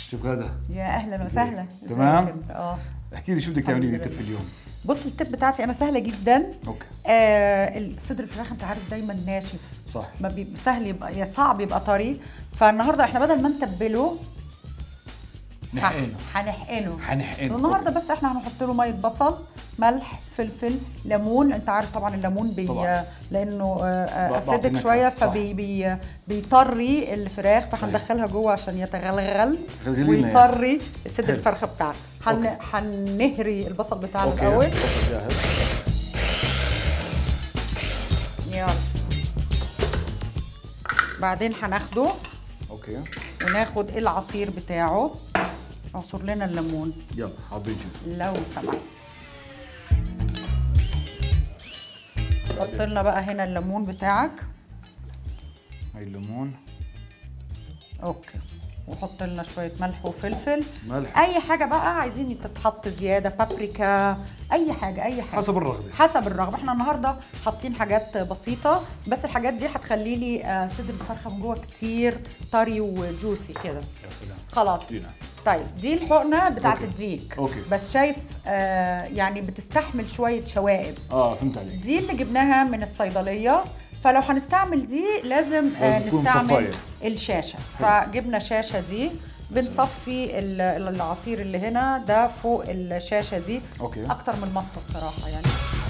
شوف غدا يا اهلا وسهلا تمام؟ ازيك انت؟ اه احكي لي شو بدك تعملي لي الحمد تب لله. اليوم بص التب بتاعتي انا سهله جدا اوكي آه الصدر الفراخ انت عارف دايما ناشف صح ما بيبقى سهل يبقى يا صعب يبقى طري فالنهارده احنا بدل ما نتبله نحقنه هنحقنه حنحقنه النهارده أوكي. بس احنا هنحط له ميه بصل ملح فلفل ليمون انت عارف طبعا الليمون بي طبعاً. لانه بعطي اسيدك نكهة، شويه صح. فبي بي بيطري الفراخ فهندخلها جوه عشان يتغلغل غلغلينا يعني. ويطري صدر حلو. الفرخه بتاعك هن... أوكي. هنهري البصل بتاعنا اوكي الاول بصل جاهز يلا بعدين هناخده اوكي وناخد العصير بتاعه عصر لنا الليمون يلا حاضرين شوف لو سمحت حط لنا بقى هنا الليمون بتاعك هاي الليمون اوكي وحط لنا شويه ملح وفلفل ملح اي حاجه بقى عايزين تتحط زياده بابريكا اي حاجه اي حاجه حسب الرغبه حسب الرغبه احنا النهارده حاطين حاجات بسيطه بس الحاجات دي هتخلي لي آه، صدر الفرخه من جوه كتير طري وجوسي كده يا سلام خلاص دينا طيب دي الحقنه بتاعت أوكي. الديك أوكي. بس شايف آه يعني بتستحمل شويه شوائب اه فهمت عليك دي اللي جبناها من الصيدليه فلو هنستعمل دي لازم آه لازم تكون نستعمل مصفية. الشاشه فجبنا شاشه دي بنصفي ال- العصير اللي هنا ده فوق الشاشه دي أوكي. اكتر من المصفى الصراحه يعني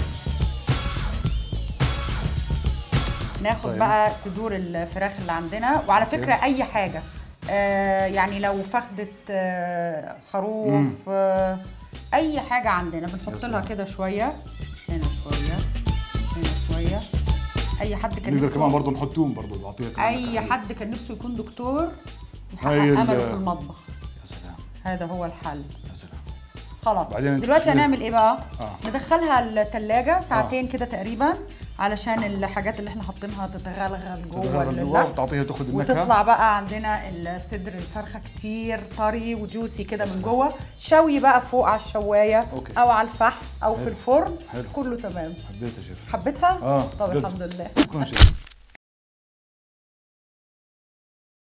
ناخد طيب. بقى صدور الفراخ اللي عندنا وعلى أوكي. فكره اي حاجه آه يعني لو فخده آه خروف آه اي حاجه عندنا بنحط يا لها سلام. كده شويه هنا شويه هنا شويه اي حد كان نقدر نفسه كمان برضه نحط توم برضه بعطيها كمان اي نكهة. حد كان نفسه يكون دكتور يحقق هاي ال- امله في المطبخ يا سلام هذا هو الحل يا سلام خلاص بعدين دلوقتي تسلق. هنعمل ايه بقى آه. ندخلها الثلاجه ساعتين كده تقريبا علشان الحاجات اللي احنا حاطينها تتغلغل جوه تتغلغل جوا اللحم وتعطيها تاخذ النكهه وتطلع بقى عندنا الصدر الفرخه كتير طري وجوسي كده من جوه شوي بقى فوق على الشوايه أوكي. او على الفحم او في حلو. الفرن حلو. كله تمام حبيتها شيف حبيتها آه، طب جد. الحمد لله شكرا شيف